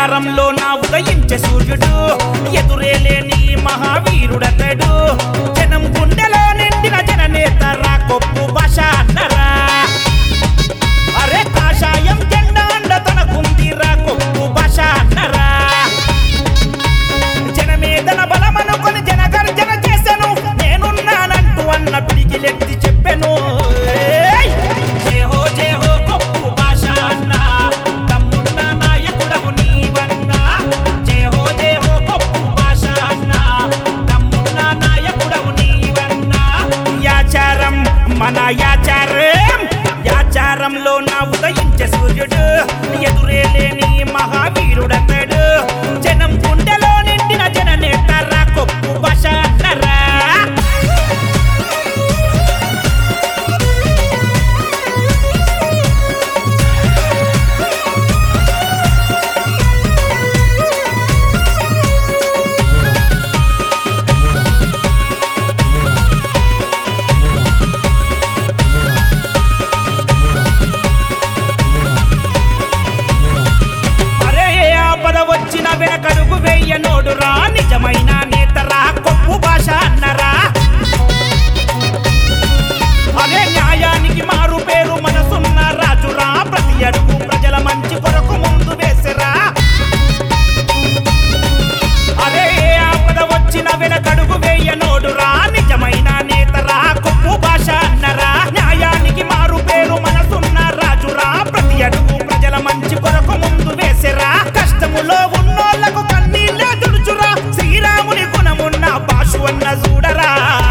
యాచారంలో నా ఉదయించే సూర్యుడు ఎదురేలేని మహావీరుడతడు జనం గుండెలో నిండిన జననేత రా కొప్పు భాష అన్నరా అరే కాషాయం జెండా అండ తనకుందిరా కొప్పు భాష అన్నరా జనమేదన బలమనుకొని జనగర్జన చేశాను నేనున్నానంటూ అన్న పిడికిలెత్తి చెప్పాను ఏయ్! జయహో జయహో కొప్పు భాష అన్న తమ్మున్న నాయకుడవు నీవన్నా జయహో జయహో కొప్పు భాష అన్న తమ్మున్న నాయకుడవు నీవన్నా యాచారం మన యాచారం యాచారంలో నా ఉదయించే సూర్యుడు ఎదురేలేని మహావీరుడతడు జనం గుండెలో నిండిన జననేత రా కొప్పు భాష అన్నరా అరే ఏ ఆపద వచ్చిన వెనకడుగు వెయ్యనోడురా నిజమైన నేతరా కొప్పు భాష అన్నరా అరే న్యాయానికి మారు పేరు మనసున్న రాజురా ప్రతి అడుగు ప్రజల మంచి కొరకు ముందు వేసరా అరే ఏ ఆపద వచ్చిన వెనకడుగు వేయనోడురా నిజమైన నేతరా కొప్పు భాష అన్నరా న్యాయానికి మారు పేరు మనసున్న రాజురా ప్రతి అడుగు ప్రజల మంచి కొరకు ముందు వేసెరా కష్టములో ఉన్నోళ్లకు కన్నీళ్ళే తుడుచురా శ్రీరాముని గుణమున్న భాషు అన్న చూడరా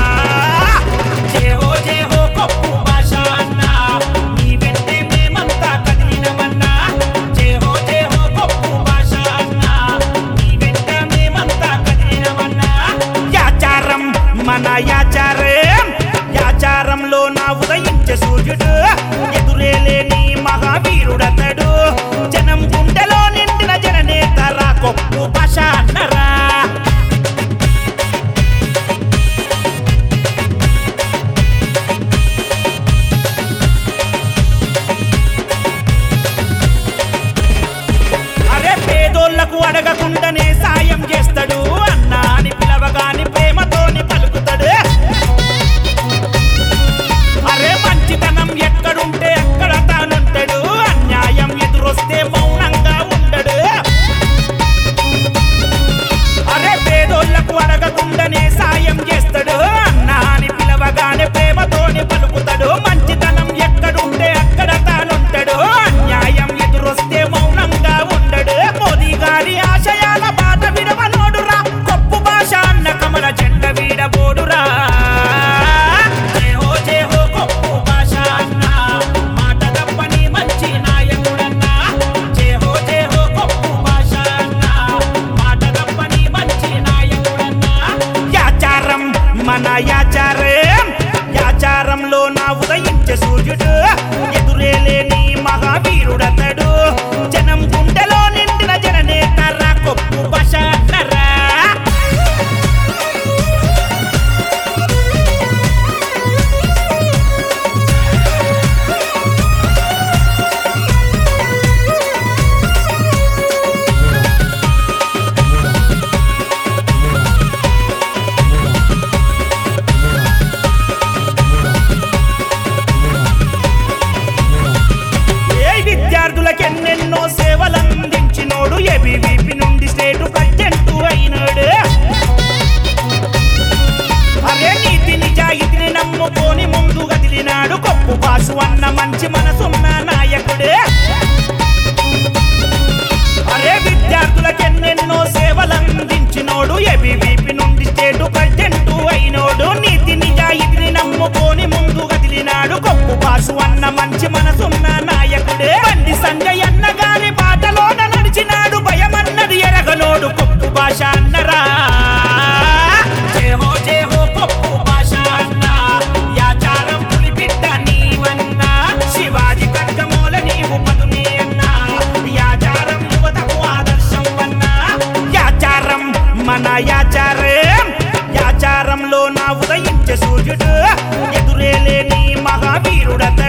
జయహో జయహో కొప్పు భాష అన్న నీ వెంటే మేమంతా కదిలినమన్నా జయహో జయహో కొప్పు భాష అన్న నీ వెంట మేమంతా కదిలినమన్నా యాచారం మన యాచారం యాచారంలో నా ఉదయించే సూర్యుడు ఎదురేలేని మహావీరుడతడు జనం గుండెలో నిండిన జననేత రా కొప్పు భాష అన్నరా అరే పేదోళ్లకు అడగకుండానే సాయం చేస్తాడు అన్నా అని పిలవగాని ప్రేమతోని పలుకుతాడు అరే మంచితనం ఎక్కడుంటే అక్కడ తానుంటాడు అన్యాయం ఎదురొస్తే మౌనంగా ఉండడు అరే పేదోళ్లకు అడగకుండానే సాయం చేస్తాడు అన్నా అని పిలవగానే ప్రేమతోని పలుకుతాడు మంచితనం ఎక్కడుంటే అక్కడ తానుంటాడు అన్యాయం ఎదురొస్తే మౌనంగా ఉండడు మోదీ గారి ఆశయాల బాట విడవనోడురా కొప్పు భాష అన్న కమల జెండ వీడబోడురా జయహో జయహో కొప్పు భాష అన్న మాట తప్పని మంచి నాయకుడన్నా జయహో జయహో కొప్పు భాష అన్న మాట తప్పని మంచి నాయకుడన్నా యాచారం మన యాచారం యాచారంలో నా ఉదయించే సూర్యుడు ఎదురేలేని మహావీరుడతడు జనం గుండెలో నిండిన జననేత రా కొప్పు భాష అన్నరా ఏ విద్యార్థులకు ఎన్నెన్నో సేవలందించినోడు ఏబీవీపీ నుండి స్టేట్ ప్రెసిడెంట్ అయినాడు అరే నీతి నిజాయితీని నమ్ముకొని ముందు కదిలినాడు కొప్పు బాసు అన్న మంచి మనసున్న నాయకుడే అరే విద్యార్థులకు ఎన్నెన్నో సేవలందించినోడు ఏబీవీపీ నుండి స్టేట్ ప్రెసిడెంట్ అయినోడు నీతి నిజాయితీని నమ్ముకొని ముందు కదిలినాడు కొప్పు బాసు అన్న మంచి మనసున్న నాయకుడే బండి సంజయ్ అన్న గారి బాటలోన నడిచినాడు భయమన్నది ఎరగనోడు కొప్పు భాష అన్నరా జయహో జయహో కొప్పు భాష అన్న యాచారం పులిబిడ్డ నీవన్నా శివాజీ కట్టమూల నీవు పదునే అన్నా యాచారం యువతకు ఆదర్శం అన్నా యాచారం మన యాచారం యాచారంలో నా ఉదయించే సూర్యుడు ఎదురేలేని మహావీరుడత